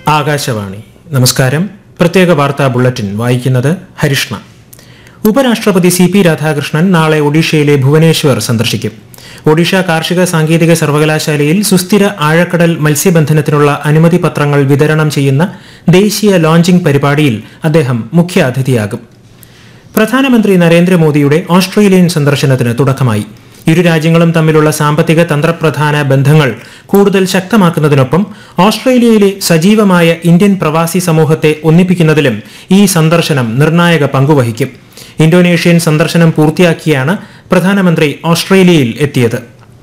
ആകാശവാണി നമസ്കാരം പ്രത്യേക വാർത്താ ബുള്ളറ്റിൻ വായിക്കുന്നത് ഹരിഷ്ണ ഉപരാഷ്ട്രപതി സി പി രാധാകൃഷ്ണൻ നാളെ ഒഡീഷയിലെ ഭുവനേശ്വർ സന്ദർശിക്കും ഒഡീഷ കാർഷിക സാങ്കേതിക സർവകലാശാലയിൽ സുസ്ഥിര ആഴക്കടൽ മത്സ്യബന്ധനത്തിനുള്ള അനുമതി പത്രങ്ങൾ വിതരണം ചെയ്യുന്ന ദേശീയ ലോഞ്ചിംഗ് പരിപാടിയിൽ അദ്ദേഹം മുഖ്യ അതിഥിയാകും പ്രധാനമന്ത്രി നരേന്ദ്രമോദിയുടെ ഓസ്ട്രേലിയൻ സന്ദർശനത്തിന് തുടക്കമായി ഇരു രാജ്യങ്ങളും തമ്മിലുള്ള സാമ്പത്തിക തന്ത്രപ്രധാന ബന്ധങ്ങൾ കൂടുതൽ ശക്തമാക്കുന്നതിനൊപ്പം ഓസ്ട്രേലിയയിലെ സജീവമായ ഇന്ത്യൻ പ്രവാസി സമൂഹത്തെ ഒന്നിപ്പിക്കുന്നതിലും ഈ സന്ദർശനം നിർണായക പങ്കുവഹിക്കും ഇന്തോനേഷ്യൻ സന്ദർശനം പൂർത്തിയാക്കിയാണ് പ്രധാനമന്ത്രി ഓസ്ട്രേലിയയിൽ എത്തിയത്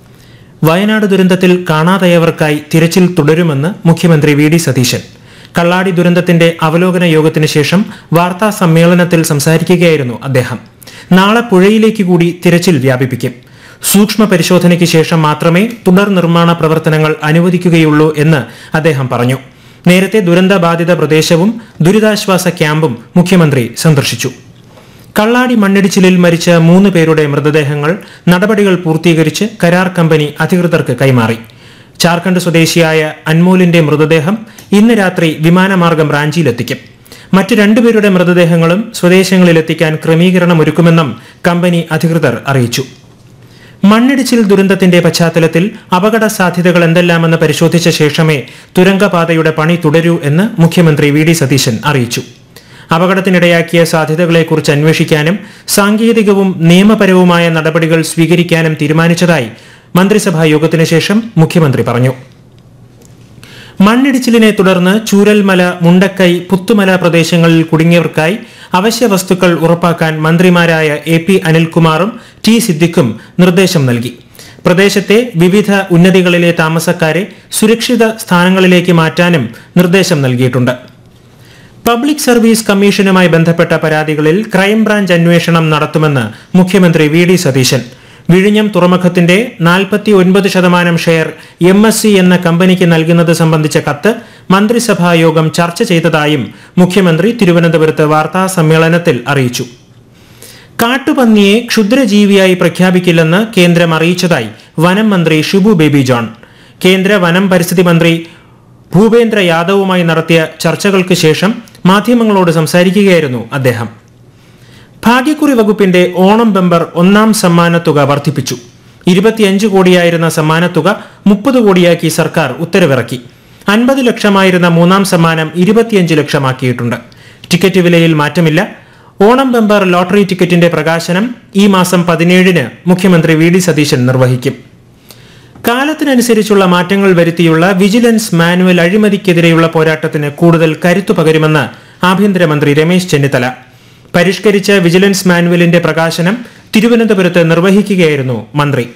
വയനാട് ദുരന്തത്തിൽ കാണാതായവർക്കായി തിരച്ചിൽ തുടരുമെന്ന് മുഖ്യമന്ത്രി വി ഡി സതീശൻ കള്ളാടി ദുരന്തത്തിന്റെ അവലോകന യോഗത്തിന് ശേഷം വാർത്താ സമ്മേളനത്തിൽ സംസാരിക്കുകയായിരുന്നു അദ്ദേഹം നാളെ പുഴയിലേക്ക് കൂടി തിരച്ചിൽ വ്യാപിപ്പിക്കും സൂക്ഷ്മ പരിശോധനയ്ക്ക് ശേഷം മാത്രമേ തുടർ നിർമ്മാണ പ്രവർത്തനങ്ങൾ അനുവദിക്കുകയുള്ളൂ എന്ന് അദ്ദേഹം പറഞ്ഞു നേരത്തെ ദുരന്തബാധിത പ്രദേശവും ദുരിതാശ്വാസ ക്യാമ്പും മുഖ്യമന്ത്രി സന്ദർശിച്ചു കള്ളാടി മണ്ണിടിച്ചിലിൽ മരിച്ച മൂന്ന് പേരുടെ മൃതദേഹങ്ങൾ നടപടികൾ പൂർത്തീകരിച്ച് കരാർ കമ്പനി അധികൃതർക്ക് കൈമാറി ജാർഖണ്ഡ് സ്വദേശിയായ അൻമോലിന്റെ മൃതദേഹം ഇന്ന് രാത്രി വിമാനമാർഗം റാഞ്ചിയിലെത്തിക്കും മറ്റ് രണ്ടുപേരുടെ മൃതദേഹങ്ങളും സ്വദേശങ്ങളിലെത്തിക്കാൻ ക്രമീകരണമൊരുക്കുമെന്നും കമ്പനി അധികൃതർ അറിയിച്ചു മണ്ണിടിച്ചിൽ ദുരന്തത്തിന്റെ പശ്ചാത്തലത്തിൽ അപകട സാധ്യതകൾ എന്തെല്ലാമെന്ന് പരിശോധിച്ച ശേഷമേ തുരങ്കപാതയുടെ പണി തുടരൂ എന്ന് മുഖ്യമന്ത്രി വി ഡി സതീശൻ അറിയിച്ചു അപകടത്തിനിടയാക്കിയ സാധ്യതകളെക്കുറിച്ച് അന്വേഷിക്കാനും സാങ്കേതികവും നിയമപരവുമായ നടപടികൾ സ്വീകരിക്കാനും തീരുമാനിച്ചതായി മന്ത്രിസഭാ യോഗത്തിന് ശേഷം മുഖ്യമന്ത്രി പറഞ്ഞു മണ്ണിടിച്ചിലിനെ തുടർന്ന് ചൂരൽമല മുണ്ടക്കൈ പുത്തുമല പ്രദേശങ്ങളിൽ കുടുങ്ങിയവർക്കായി അവശ്യ വസ്തുക്കൾ ഉറപ്പാക്കാൻ മന്ത്രിമാരായ എ പി അനിൽകുമാറും ടി സിദ്ദിഖും നിർദ്ദേശം നൽകി പ്രദേശത്തെ വിവിധ ഉന്നതികളിലെ താമസക്കാരെ സുരക്ഷിത സ്ഥാനങ്ങളിലേക്ക് മാറ്റാനും നിർദ്ദേശം നൽകിയിട്ടുണ്ട് പബ്ലിക് സർവീസ് കമ്മീഷനുമായി ബന്ധപ്പെട്ട പരാതികളിൽ ക്രൈംബ്രാഞ്ച് അന്വേഷണം നടത്തുമെന്ന് മുഖ്യമന്ത്രി വി ഡി സതീശൻ വിഴിഞ്ഞം തുറമുഖത്തിന്റെ നാൽപ്പത്തി ഒൻപത് ശതമാനം ഷെയർ എം എസ് സി എന്ന കമ്പനിക്ക് നൽകുന്നത് സംബന്ധിച്ച കത്ത് മന്ത്രിസഭാ യോഗം ചർച്ച ചെയ്തതായും മുഖ്യമന്ത്രി തിരുവനന്തപുരത്ത് വാർത്താ സമ്മേളനത്തിൽ അറിയിച്ചു കാട്ടുപന്നിയെ ക്ഷുദ്രജീവിയായി പ്രഖ്യാപിക്കില്ലെന്ന് കേന്ദ്രം അറിയിച്ചതായി വനം മന്ത്രി ഷിബു ബേബി ജോൺ കേന്ദ്ര വനം പരിസ്ഥിതി മന്ത്രി ഭൂപേന്ദ്ര യാദവുമായി നടത്തിയ ചർച്ചകൾക്ക് ശേഷം മാധ്യമങ്ങളോട് സംസാരിക്കുകയായിരുന്നു അദ്ദേഹം ഭാഗ്യക്കുറി വകുപ്പിന്റെ ഓണം ബമ്പർ ഒന്നാം സമ്മാനത്തുക വർദ്ധിപ്പിച്ചു ഇരുപത്തിയഞ്ച് കോടിയായിരുന്ന സമ്മാനത്തുക മുപ്പത് കോടിയാക്കി സർക്കാർ ഉത്തരവിറക്കി അൻപത് ലക്ഷമായിരുന്ന മൂന്നാം സമ്മാനം ഇരുപത്തിയഞ്ച് ലക്ഷമാക്കിയിട്ടുണ്ട് ടിക്കറ്റ് വിലയിൽ മാറ്റമില്ല ഓണം ബമ്പർ ലോട്ടറി ടിക്കറ്റിന്റെ പ്രകാശനം ഈ മാസം പതിനേഴിന് മുഖ്യമന്ത്രി വി ഡി സതീശൻ നിർവഹിക്കും കാലത്തിനനുസരിച്ചുള്ള മാറ്റങ്ങൾ വരുത്തിയുള്ള വിജിലൻസ് മാനുവൽ അഴിമതിക്കെതിരെയുള്ള പോരാട്ടത്തിന് കൂടുതൽ കരുത്തു പകരുമെന്ന് ആഭ്യന്തരമന്ത്രി രമേശ് ചെന്നിത്തല പരിഷ്കരിച്ച വിജിലൻസ് മാനുവലിന്റെ പ്രകാശനം തിരുവനന്തപുരത്ത് നിർവഹിക്കുകയായിരുന്നു മന്ത്രി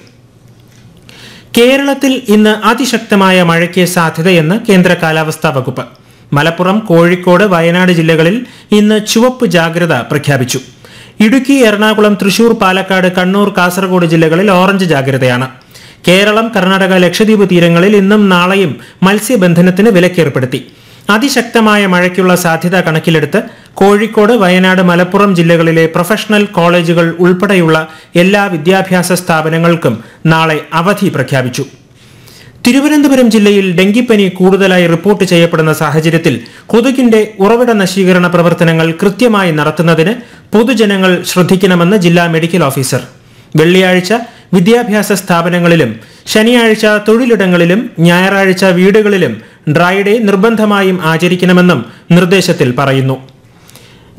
കേരളത്തിൽ ഇന്ന് അതിശക്തമായ മഴയ്ക്ക് സാധ്യതയെന്ന് കേന്ദ്ര കാലാവസ്ഥാ വകുപ്പ് മലപ്പുറം കോഴിക്കോട് വയനാട് ജില്ലകളിൽ ഇന്ന് ചുവപ്പ് ജാഗ്രത പ്രഖ്യാപിച്ചു ഇടുക്കി എറണാകുളം തൃശൂർ പാലക്കാട് കണ്ണൂർ കാസർഗോഡ് ജില്ലകളിൽ ഓറഞ്ച് ജാഗ്രതയാണ് കേരളം കർണാടക ലക്ഷദ്വീപ് തീരങ്ങളിൽ ഇന്നും നാളെയും മത്സ്യബന്ധനത്തിന് വിലക്കേർപ്പെടുത്തി അതിശക്തമായ മഴയ്ക്കുള്ള സാധ്യത കണക്കിലെടുത്ത് കോഴിക്കോട് വയനാട് മലപ്പുറം ജില്ലകളിലെ പ്രൊഫഷണൽ കോളേജുകൾ ഉൾപ്പെടെയുള്ള എല്ലാ വിദ്യാഭ്യാസ സ്ഥാപനങ്ങൾക്കും നാളെ അവധി പ്രഖ്യാപിച്ചു തിരുവനന്തപുരം ജില്ലയിൽ ഡെങ്കിപ്പനി കൂടുതലായി റിപ്പോർട്ട് ചെയ്യപ്പെടുന്ന സാഹചര്യത്തിൽ കൊതുകിന്റെ ഉറവിട നശീകരണ പ്രവർത്തനങ്ങൾ കൃത്യമായി നടത്തുന്നതിന് പൊതുജനങ്ങൾ ശ്രദ്ധിക്കണമെന്ന് ജില്ലാ മെഡിക്കൽ ഓഫീസർ വെള്ളിയാഴ്ച വിദ്യാഭ്യാസ സ്ഥാപനങ്ങളിലും ശനിയാഴ്ച തൊഴിലിടങ്ങളിലും ഞായറാഴ്ച വീടുകളിലും ഡ്രൈ ഡേ നിർബന്ധമായും ആചരിക്കണമെന്നും നിർദ്ദേശത്തിൽ പറയുന്നു